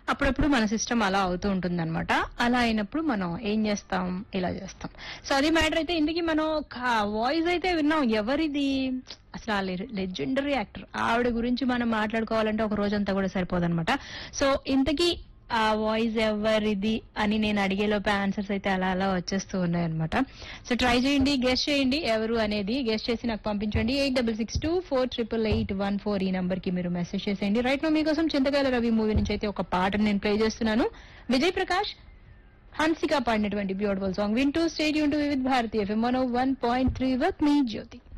అప్పుడప్పుడు మన సిస్టమ్ అలా అవుతూ ఉంటుంది అనమాట అలా అయినప్పుడు మనం ఏం చేస్తాం ఇలా చేస్తాం సో అది మ్యాటర్ అయితే ఇందుకు మనం వాయిస్ అయితే విన్నాం ఎవరిది అసలు ఆ లెజెండరీ యాక్టర్ ఆవిడ గురించి మనం మాట్లాడుకోవాలంటే ఒక రోజంతా కూడా సరిపోదన్నమాట సో ఇంతకీ ఆ వాయిస్ ఎవరిది అని నేను అడిగేలోపే ఆన్సర్స్ అయితే అలా అలా వచ్చేస్తూ ఉన్నాయి అనమాట సో ట్రై చేయండి గెస్ట్ చేయండి ఎవరు అనేది గెస్ట్ చేసి నాకు పంపించండి eight double six two four triple eight one four ఈ నంబర్ కి మీరు మెసేజ్ చేసేయండి రైట్ నో మీకోసం చింతకాయల రవి మూవీ నుంచి అయితే ఒక పాటను నేను ప్లే చేస్తున్నాను విజయ్ ప్రకాష్ హన్సిక పాడినటువంటి బ్యూటిఫుల్ సాంగ్ వింటూ stadium to Vividh Bharati FM one point three with me Jyothi